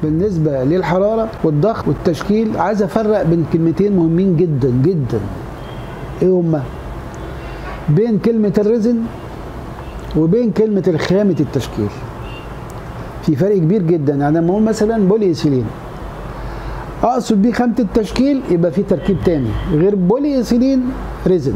بالنسبه للحراره والضغط والتشكيل عايز افرق بين كلمتين مهمين جدا جدا ايه هما بين كلمه الريزن وبين كلمه الخامه التشكيل في فرق كبير جدا يعني لما اقول مثلا بولي ايثيلين اقصد بيه خامه التشكيل يبقى في تركيب تاني غير بولي ايثيلين ريزن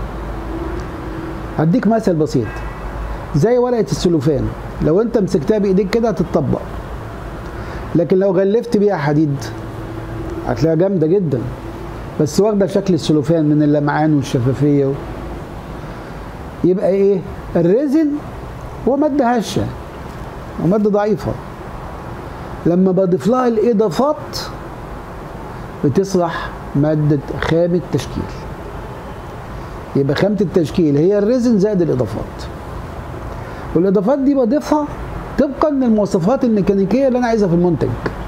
هديك مثل بسيط زي ورقه السلوفان لو انت مسكتها بايديك كده هتتطبق لكن لو غلفت بيها حديد هتلاقيها جامده جدا بس واخده شكل السلوفان من اللمعان والشفافيه و... يبقى ايه الريزن هو ماده هشه وماده ضعيفه لما بضيف لها الاضافات بتصبح ماده خامه تشكيل يبقى خامه التشكيل هي الريزن زائد الاضافات والاضافات دي بضيفها طبقا للمواصفات الميكانيكيه اللي انا عايزها في المنتج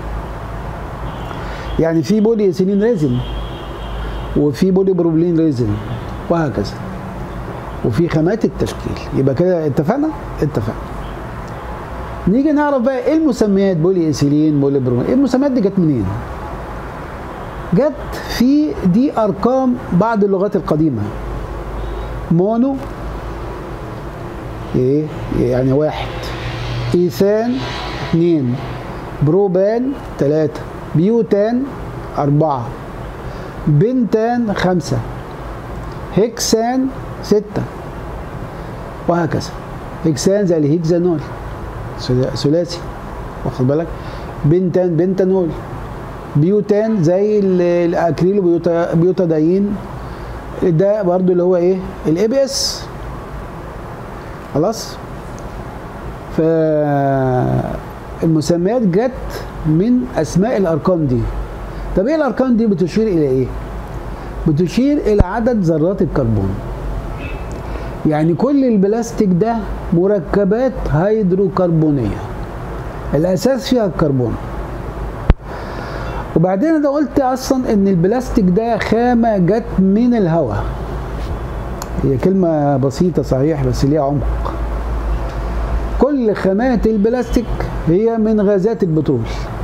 يعني في بولي ايثيلين ريزن وفي بولي بروبلين ريزن وهكذا وفي خامات التشكيل يبقى كده اتفقنا اتفقنا نيجي نعرف بقى ايه المسميات بولي ايثيلين بولي بروبلين ايه المسميات دي جت منين جت في دي ارقام بعض اللغات القديمه مونو ايه يعني واحد ايثان اثنين بروبان ثلاثة بيوتان أربعة بنتان خمسة هكسان ستة وهكذا هكسان زي الهكزانول ثلاثي واخد بالك بنتان بنتانول بيوتان زي الاكريل بيوتاداين ده برضو اللي هو ايه الاي بي اس خلاص فالمسميات جت من اسماء الارقام دي طب ايه الارقام دي بتشير الى ايه بتشير الى عدد ذرات الكربون يعني كل البلاستيك ده مركبات هيدروكربونيه الاساس فيها الكربون وبعدين انا قلت اصلا ان البلاستيك ده خامه جت من الهواء هي كلمه بسيطه صحيح بس ليها عمق كل خامات البلاستيك هي من غازات البترول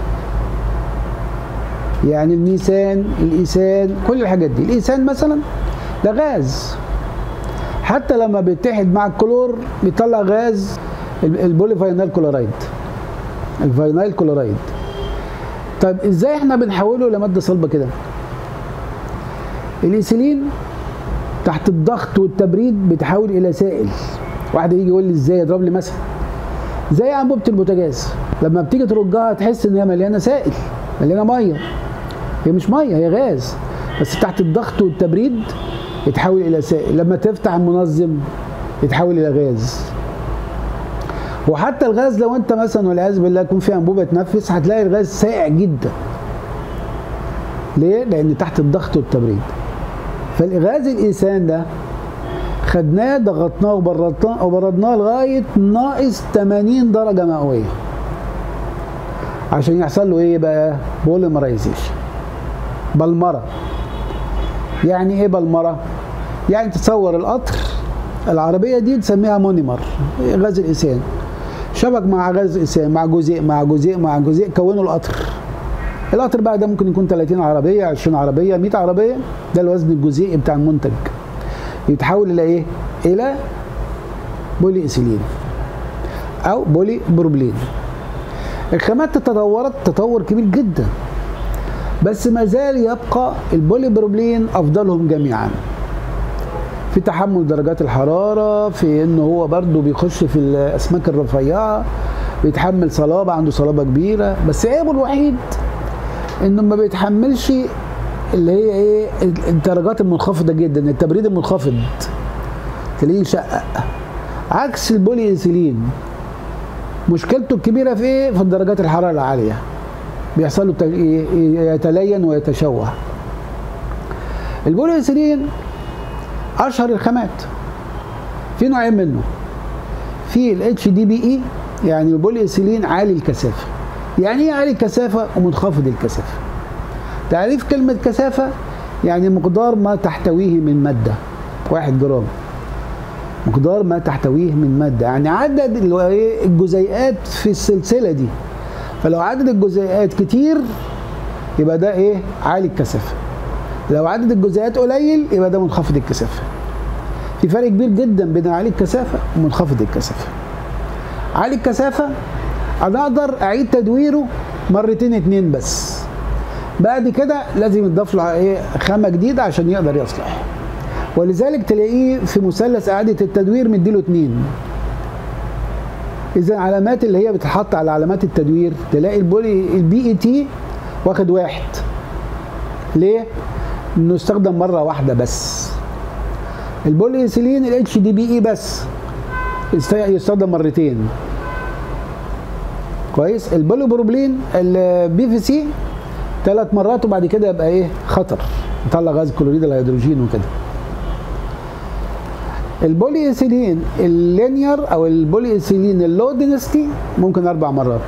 يعني الميثان الايثان كل الحاجات دي الايثان مثلا ده غاز حتى لما بيتحد مع الكلور بيطلع غاز البوليفينال كلورايد الفينايل كلورايد طيب ازاي احنا بنحوله لماده صلبه كده الايثيلين تحت الضغط والتبريد بيتحول الى سائل واحد يجي يقول لي ازاي يضرب لي مثلا زي انبوبه البوتاجاز لما بتيجي ترجها تحس ان هي مليانه سائل مليانه ميه هي مش ميه هي غاز بس تحت الضغط والتبريد يتحول الى سائل لما تفتح المنظم يتحول الى غاز وحتى الغاز لو انت مثلا والعياذ بالله يكون في انبوبه تنفس هتلاقي الغاز سائع جدا ليه؟ لان تحت الضغط والتبريد فالغاز الايثان ده خدناه ضغطناه وبردناه وبردناه لغايه ناقص 80 درجه مئويه عشان يحصل له ايه بقى بوليمرايزيشن بلمره يعني ايه بلمره يعني تصور القطر العربيه دي تسميها مونيمر غاز الايثان شبك مع غاز ايثان مع جزيء مع جزيء مع جزيء كونوا القطر القطر بقى ده ممكن يكون 30 عربيه 20 عربيه 100 عربيه ده الوزن الجزيئي بتاع المنتج يتحول الى ايه الى بولي ايثيلين او بولي بروبلين الخامات تطورت تطور كبير جدا بس ما زال يبقى البولي بروبلين افضلهم جميعا في تحمل درجات الحراره في انه هو برضه بيخش في الاسماك الرفيعه بيتحمل صلابه عنده صلابه كبيره بس عيبه الوحيد انه ما بيتحملش اللي هي ايه الدرجات المنخفضه جدا التبريد المنخفض تلاقيه يشقق عكس البولي ايثيلين مشكلته الكبيره في ايه في درجات الحراره العاليه بيحصل له يتلين ويتشوه البولي ايثيلين اشهر الخامات في نوعين منه في الاتش دي بي اي يعني البولي ايثيلين عالي الكثافه يعني ايه عالي الكثافه ومنخفض الكثافه تعريف كلمه كثافه يعني مقدار ما تحتويه من ماده واحد جرام مقدار ما تحتويه من ماده يعني عدد الجزيئات في السلسله دي فلو عدد الجزيئات كتير يبقى ده ايه عالي الكثافه لو عدد الجزيئات قليل يبقى ده منخفض الكثافه في فرق كبير جدا بين عالي الكثافه ومنخفض الكثافه عالي الكثافه انا اقدر اعيد تدويره مرتين اتنين بس بعد كده لازم يضاف له ايه خامه جديده عشان يقدر يصلح ولذلك تلاقيه في مثلث اعاده التدوير مديله اتنين اذا العلامات اللي هي بتتحط على علامات التدوير تلاقي البولي البي اي تي واخد واحد ليه؟ انه استخدم مره واحده بس البولي ايثيلين الاتش دي بي اي بس يست- يستخدم مرتين كويس البولي بروبلين البي في سي ثلاث مرات وبعد كده يبقى ايه خطر يطلع غاز كلوريد الهيدروجين وكده البولي ايثيلين اللينير او البولي ايثيلين اللو دينستي ممكن اربع مرات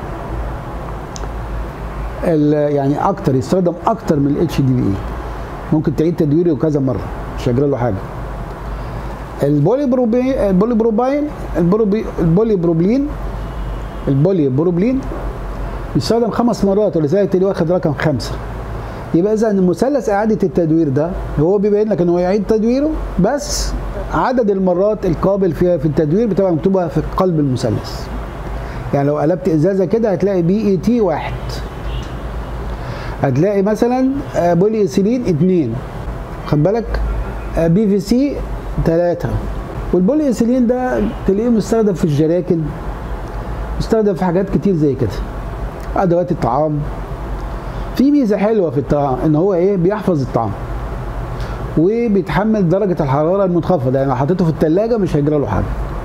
ال- يعني اكتر يستخدم اكتر من الاتش دي بي اي ممكن تعيد تدويره كذا مره مش هيجرى له حاجه البولي بروبي البولي بروباين البروبي البولي بروبلين البولي بروبلين يستخدم خمس مرات ولذلك تلاقيه واخد رقم خمسه يبقى اذا مثلث اعاده التدوير ده هو بيبين لك ان هو يعيد تدويره بس عدد المرات القابل فيها في التدوير بتبقى مكتوبه في قلب المثلث يعني لو قلبت ازازه كده هتلاقي بي اي تي واحد هتلاقي مثلا آه، بولي ايثيلين اتنين خد بالك آه، بي في سي تلاتة والبولي ايثيلين ده تلاقيه مستخدم في الجراكن مستخدم في حاجات كتير زي كده ادوات الطعام في ميزه حلوه في الطعام ان هو ايه بيحفظ الطعام وبيتحمل درجه الحراره المنخفضه يعني لو حطيته في الثلاجه مش هيجرى له حاجه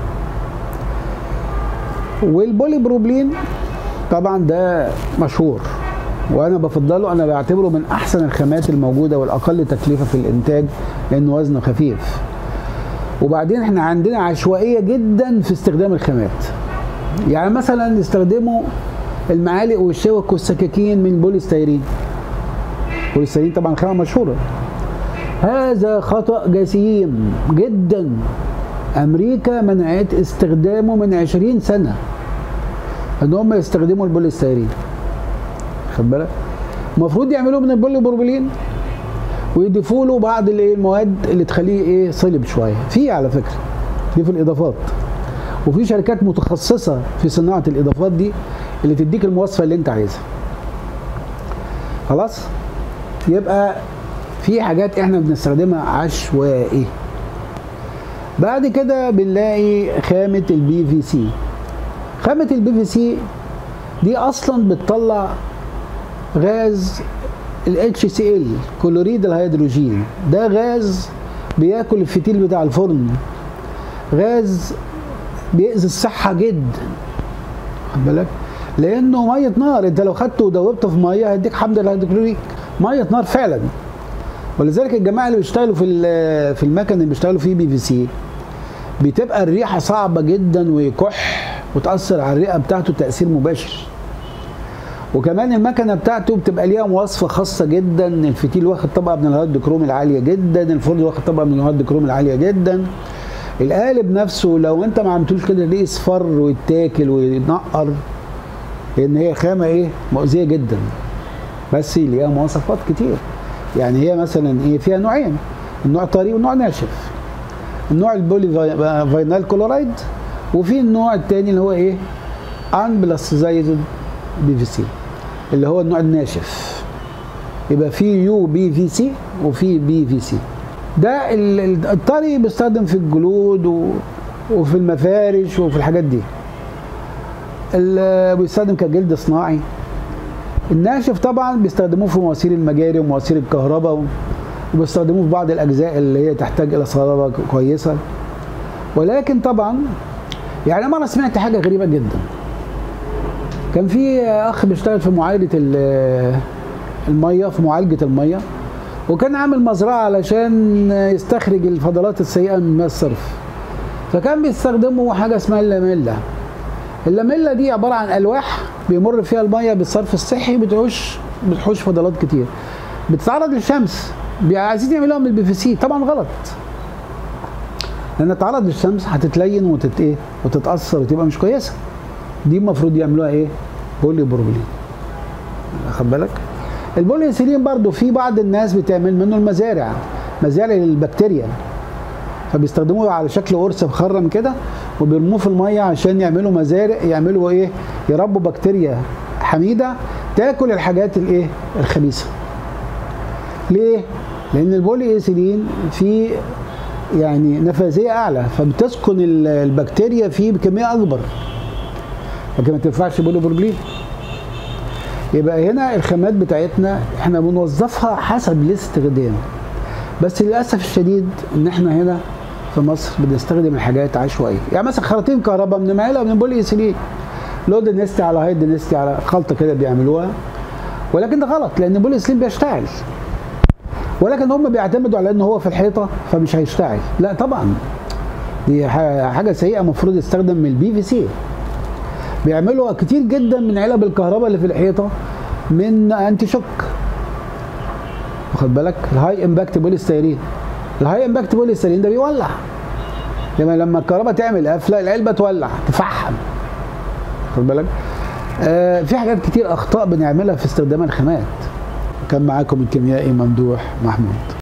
والبولي بروبلين طبعا ده مشهور وانا بفضله انا بعتبره من احسن الخامات الموجوده والاقل تكلفه في الانتاج لانه وزنه خفيف وبعدين احنا عندنا عشوائيه جدا في استخدام الخامات يعني مثلا يستخدموا المعالق والشوك والسكاكين من بوليستيرين بوليستيرين طبعا خامه مشهوره هذا خطا جسيم جدا امريكا منعت استخدامه من 20 سنه ان هم يستخدموا البوليستيرين خد بالك المفروض يعملوه من البوليبروبيلين ويضيفوا له بعض الايه المواد اللي تخليه ايه صلب شويه في على فكره دي في الاضافات وفي شركات متخصصه في صناعه الاضافات دي اللي تديك المواصفه اللي انت عايزها خلاص يبقى في حاجات احنا بنستخدمها عشوائي بعد كده بنلاقي خامه البي في سي خامه البي في سي دي اصلا بتطلع غاز ال HCl كلوريد الهيدروجين ده غاز بياكل الفتيل بتاع الفرن غاز بيأذي الصحة جدا خد بالك لأنه مية نار أنت لو خدته ودوبته في مية هيديك حمض الهيدروكلوريك مية نار فعلا ولذلك الجماعة اللي بيشتغلوا في ال- في المكن اللي بيشتغلوا فيه بي في سي بتبقى الريحة صعبة جدا ويكح وتأثر على الرئة بتاعته تأثير مباشر وكمان المكنه بتاعته بتبقى ليها مواصفه خاصه جدا الفتيل واخد طبقه من الهارد كروم العاليه جدا الفرن واخد طبقه من الهارد كروم العاليه جدا القالب نفسه لو انت ما عملتوش كده ليه اصفر ويتاكل ويتنقر لان هي خامه ايه مؤذيه جدا بس ليها مواصفات كتير يعني هي مثلا ايه فيها نوعين النوع طري والنوع ناشف النوع البولي في- فاينال كلورايد وفي النوع التاني اللي هو ايه ان بلاستيزايزد بي في سي اللي هو النوع الناشف يبقى في يو بي في سي وفي بي في سي ده ال- ال- الطري بيستخدم في الجلود و... وفي المفارش وفي الحاجات دي ال- بيستخدم كجلد صناعي الناشف طبعا بيستخدموه في مواسير المجاري ومواسير الكهرباء و- وبيستخدموه في بعض الاجزاء اللي هي تحتاج الى صلابه كويسه ولكن طبعا يعني مره سمعت حاجه غريبه جدا كان في اخ بيشتغل في معالجه ال- الميه في معالجه الميه وكان عامل مزرعه علشان يستخرج الفضلات السيئه من ماء الصرف فكان بيستخدموا حاجه اسمها اللاميلا اللاميلا دي عباره عن الواح بيمر فيها الميه بالصرف الصحي بتعوش بتحوش فضلات كتير بتتعرض للشمس بي- عايزين يعملوها من البي في سي طبعا غلط لان تعرض للشمس هتتلين وتت ايه وتتاثر وتبقى مش كويسه دي المفروض يعملوها ايه بولي بروبلين واخد بالك البولي ايثيلين برضو في بعض الناس بتعمل منه المزارع مزارع للبكتيريا فبيستخدموه على شكل قرص مخرم كده وبيرموه في الميه عشان يعملوا مزارع يعملوا ايه يربوا بكتيريا حميده تاكل الحاجات الايه الخبيثه ليه لان البولي ايثيلين فيه يعني نفاذيه اعلى فبتسكن البكتيريا فيه بكميه اكبر لكن ما تنفعش بولي بروبلين يبقى هنا الخامات بتاعتنا احنا بنوظفها حسب الاستخدام بس للاسف الشديد ان احنا هنا في مصر بنستخدم الحاجات عشوائيه يعني مثلا خراطيم كهرباء بنعملها من بولي ايثيلين لو دنستي على هاي دنستي على خلطه كده بيعملوها ولكن ده غلط لان بولي ايثيلين بيشتعل ولكن هم بيعتمدوا على ان هو في الحيطه فمش هيشتعل لا طبعا دي حاجه سيئه المفروض يستخدم من البي في سي بيعملوا كتير جدا من علب الكهرباء اللي في الحيطه من انتي شوك واخد بالك الهاي امباكت بوليستيرين الهاي امباكت بوليستيرين ده بيولع لما لما الكهرباء تعمل قفله العلبه تولع تفحم واخد بالك آه في حاجات كتير اخطاء بنعملها في استخدام الخامات كان معاكم الكيميائي ممدوح محمود